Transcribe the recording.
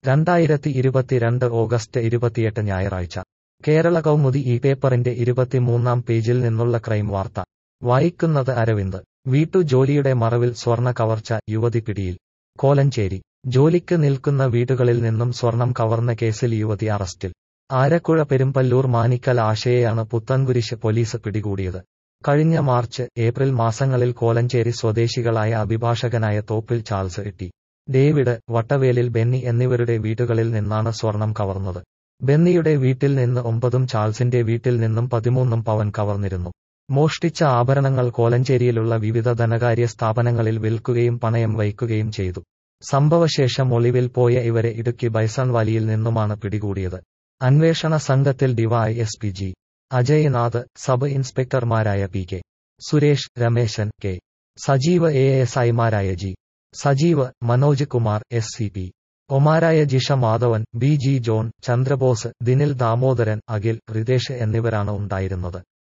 രണ്ടായിരത്തി ഇരുപത്തിരണ്ട് ഓഗസ്റ്റ് ഇരുപത്തിയെട്ട് ഞായറാഴ്ച കേരള കൗമുദി ഈ പേപ്പറിന്റെ ഇരുപത്തിമൂന്നാം പേജിൽ നിന്നുള്ള ക്രൈം വാർത്ത വായിക്കുന്നത് അരവിന്ദ് വീട്ടുജോലിയുടെ മറവിൽ സ്വർണ്ണ കവർച്ച യുവതി പിടിയിൽ കോലഞ്ചേരി ജോലിക്ക് നിൽക്കുന്ന വീടുകളിൽ നിന്നും സ്വർണം കവർന്ന കേസിൽ യുവതി അറസ്റ്റിൽ ആരക്കുഴ പെരുമ്പല്ലൂർ മാനിക്കൽ ആശയെയാണ് പുത്തൻകുരിശ് പോലീസ് പിടികൂടിയത് കഴിഞ്ഞ മാർച്ച് ഏപ്രിൽ മാസങ്ങളിൽ കോലഞ്ചേരി സ്വദേശികളായ അഭിഭാഷകനായ തോപ്പിൽ ചാൾസ് എട്ടി ഡേവിഡ് വട്ടവേലിൽ ബെന്നി എന്നിവരുടെ വീടുകളിൽ നിന്നാണ് സ്വർണം കവർന്നത് ബെന്നിയുടെ വീട്ടിൽ നിന്ന് ഒമ്പതും ചാൾസിന്റെ വീട്ടിൽ നിന്നും പതിമൂന്നും പവൻ കവർന്നിരുന്നു മോഷ്ടിച്ച ആഭരണങ്ങൾ കോലഞ്ചേരിയിലുള്ള വിവിധ ധനകാര്യ സ്ഥാപനങ്ങളിൽ വിൽക്കുകയും പണയം വയ്ക്കുകയും ചെയ്തു സംഭവശേഷം ഒളിവിൽ പോയ ഇവരെ ഇടുക്കി ബൈസൺ വാലിയിൽ നിന്നുമാണ് പിടികൂടിയത് അന്വേഷണ സംഘത്തിൽ D Y S P G Ajaynath sub ഇൻസ്പെക്ടർമാരായ P K Suresh Rameshan K Sajeev A S ഐമാരായ G Sajeev Manoj Kumar S C P ഒമാരായ Jisha Madhavan B G John Chandrabose Dinil Damodaran Akhil Ritesh എന്നിവരാണ് ഉണ്ടായിരുന്നത്